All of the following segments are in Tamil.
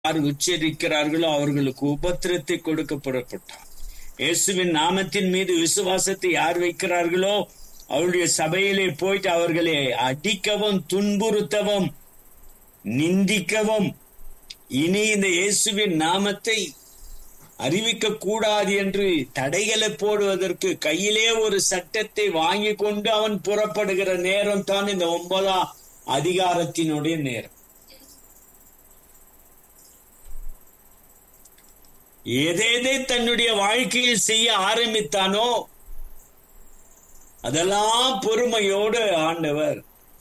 யார் உச்சரிக்கிறார்களோ அவர்களுக்கு உபத்திரத்தை கொடுக்க புறப்பட்டார் இயேசுவின் நாமத்தின் மீது விசுவாசத்தை யார் வைக்கிறார்களோ அவருடைய சபையிலே போயிட்டு அவர்களை அடிக்கவும் துன்புறுத்தவும் நிந்திக்கவும் இனி இந்த இயேசுவின் நாமத்தை அறிவிக்க கூடாது என்று தடைகளை போடுவதற்கு கையிலே ஒரு சட்டத்தை வாங்கி கொண்டு அவன் புறப்படுகிற நேரம் தான் இந்த ஒன்பதாம் அதிகாரத்தினுடைய நேரம் எதை தன்னுடைய வாழ்க்கையில் செய்ய ஆரம்பித்தானோ அதெல்லாம் பொறுமையோடு ஆண்டவர்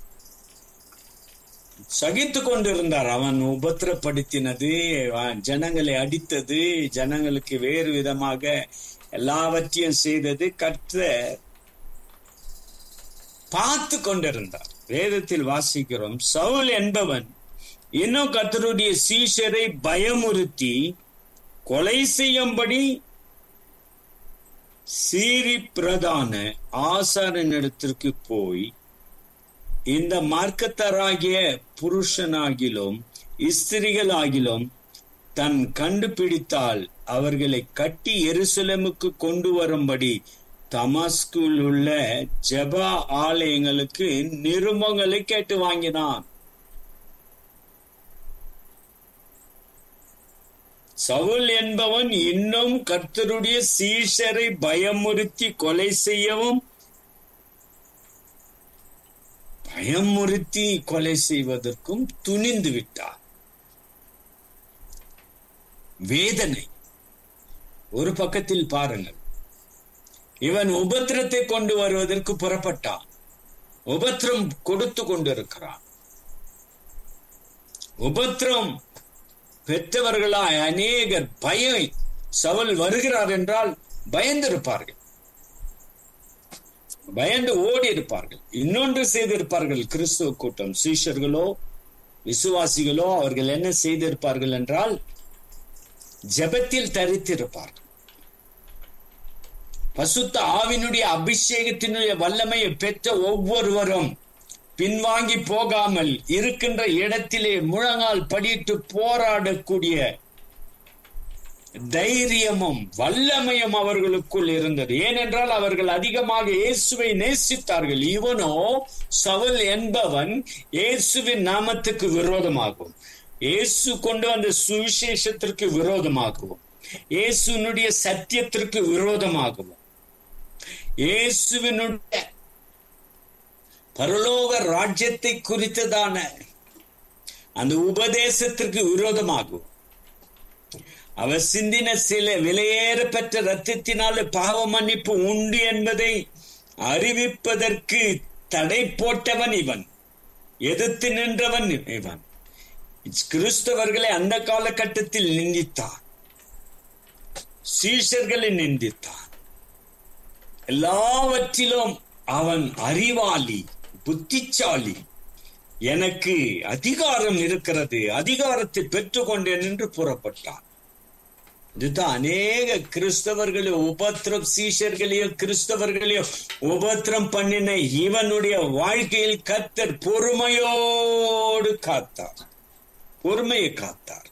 சகித்து கொண்டிருந்தார் அவன் உபத்திரப்படுத்தினது ஜனங்களை அடித்தது ஜனங்களுக்கு வேறு விதமாக எல்லாவற்றையும் செய்தது கற்ற பார்த்து கொண்டிருந்தார் வேதத்தில் வாசிக்கிறோம் சவுல் என்பவன் இன்னும் கத்தருடைய சீஷரை பயமுறுத்தி கொலை செய்யும்படி சீரி பிரதான ஆசாரனிடத்திற்கு போய் இந்த மார்க்கத்தராகிய புருஷனாகிலும் ஸ்திரிகளாகிலும் தன் கண்டுபிடித்தால் அவர்களை கட்டி எருசலேமுக்கு கொண்டு வரும்படி தமாஸ்குல் உள்ள ஜபா ஆலயங்களுக்கு நிருமங்களை கேட்டு வாங்கினான் சவுல் என்பவன் இன்னும் கர்த்தருடைய சீஷரை பயமுறுத்தி கொலை செய்யவும் பயமுறுத்தி கொலை செய்வதற்கும் துணிந்து விட்டார் வேதனை ஒரு பக்கத்தில் பாருங்கள் இவன் உபத்திரத்தை கொண்டு வருவதற்கு புறப்பட்டான் உபத்திரம் கொடுத்து கொண்டிருக்கிறான் உபத்திரம் பெற்றவர்களாய் அநேகர் பயம் சவல் வருகிறார் என்றால் பயந்திருப்பார்கள் பயந்து ஓடி இருப்பார்கள் இன்னொன்று செய்திருப்பார்கள் கிறிஸ்துவ கூட்டம் சீஷர்களோ விசுவாசிகளோ அவர்கள் என்ன செய்திருப்பார்கள் என்றால் ஜபத்தில் தரித்திருப்பார்கள் பசுத்த ஆவினுடைய அபிஷேகத்தினுடைய வல்லமையை பெற்ற ஒவ்வொருவரும் பின்வாங்கி போகாமல் இருக்கின்ற இடத்திலே முழங்கால் படிட்டு போராடக்கூடிய தைரியமும் வல்லமையும் அவர்களுக்குள் இருந்தது ஏனென்றால் அவர்கள் அதிகமாக இயேசுவை நேசித்தார்கள் இவனோ சவல் என்பவன் இயேசுவின் நாமத்துக்கு விரோதமாகும் இயேசு கொண்டு வந்த சுவிசேஷத்திற்கு விரோதமாகவும் இயேசுனுடைய சத்தியத்திற்கு விரோதமாகவும் இயேசுவினுடைய பரலோக ராஜ்யத்தை குறித்ததான அந்த உபதேசத்திற்கு விரோதமாகும் அவர் சிந்தின சில விலையேற பெற்ற ரத்தத்தினால பாவ மன்னிப்பு உண்டு என்பதை அறிவிப்பதற்கு தடை போட்டவன் இவன் எதிர்த்து நின்றவன் இவன் கிறிஸ்தவர்களை அந்த காலகட்டத்தில் நிந்தித்தான் சீஷர்களை நிந்தித்தான் எல்லாவற்றிலும் அவன் அறிவாளி புத்திசாலி எனக்கு அதிகாரம் இருக்கிறது அதிகாரத்தை பெற்றுக்கொண்டேன் என்று புறப்பட்டான் இதுதான் அநேக கிறிஸ்தவர்களையோ உபத்திரம் சீஷர்களையோ கிறிஸ்தவர்களையோ உபத்திரம் பண்ணின இவனுடைய வாழ்க்கையில் கத்தர் பொறுமையோடு காத்தார் பொறுமையை காத்தார்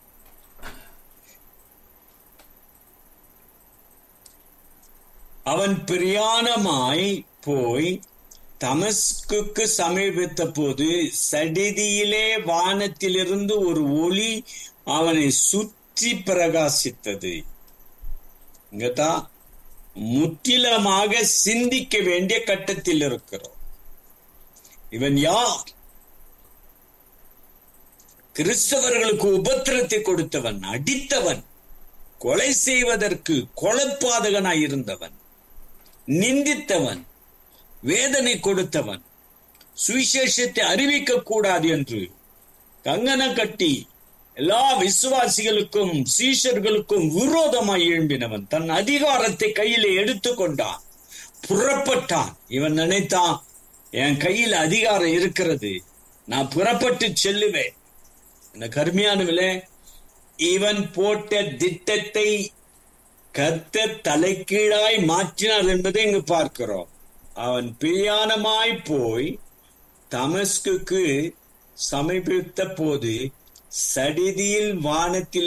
அவன் பிரியாணமாய் போய் தமஸ்குக்கு சமீபித்த போது சடிதியிலே வானத்திலிருந்து ஒரு ஒளி அவனை சுற்றி பிரகாசித்தது இங்கதான் முற்றிலுமாக சிந்திக்க வேண்டிய கட்டத்தில் இருக்கிறோம் இவன் யார் கிறிஸ்தவர்களுக்கு உபத்திரத்தை கொடுத்தவன் அடித்தவன் கொலை செய்வதற்கு கொலைப்பாதகனாய் இருந்தவன் நிந்தித்தவன் வேதனை கொடுத்தவன் சுவிசேஷத்தை அறிவிக்க கூடாது என்று கங்கணம் கட்டி எல்லா விசுவாசிகளுக்கும் சீஷர்களுக்கும் விரோதமாய் எழும்பினவன் தன் அதிகாரத்தை கையில எடுத்துக்கொண்டான் புறப்பட்டான் இவன் நினைத்தான் என் கையில் அதிகாரம் இருக்கிறது நான் புறப்பட்டு செல்லுவேன் இந்த கருமையானவிலே இவன் போட்ட திட்டத்தை கத்த தலைக்கீழாய் மாற்றினார் என்பதை இங்கு பார்க்கிறோம் அவன் பிரியாணமாய் போய் தமஸ்குக்கு சமீபித்த போது சடிதியில் வானத்தில்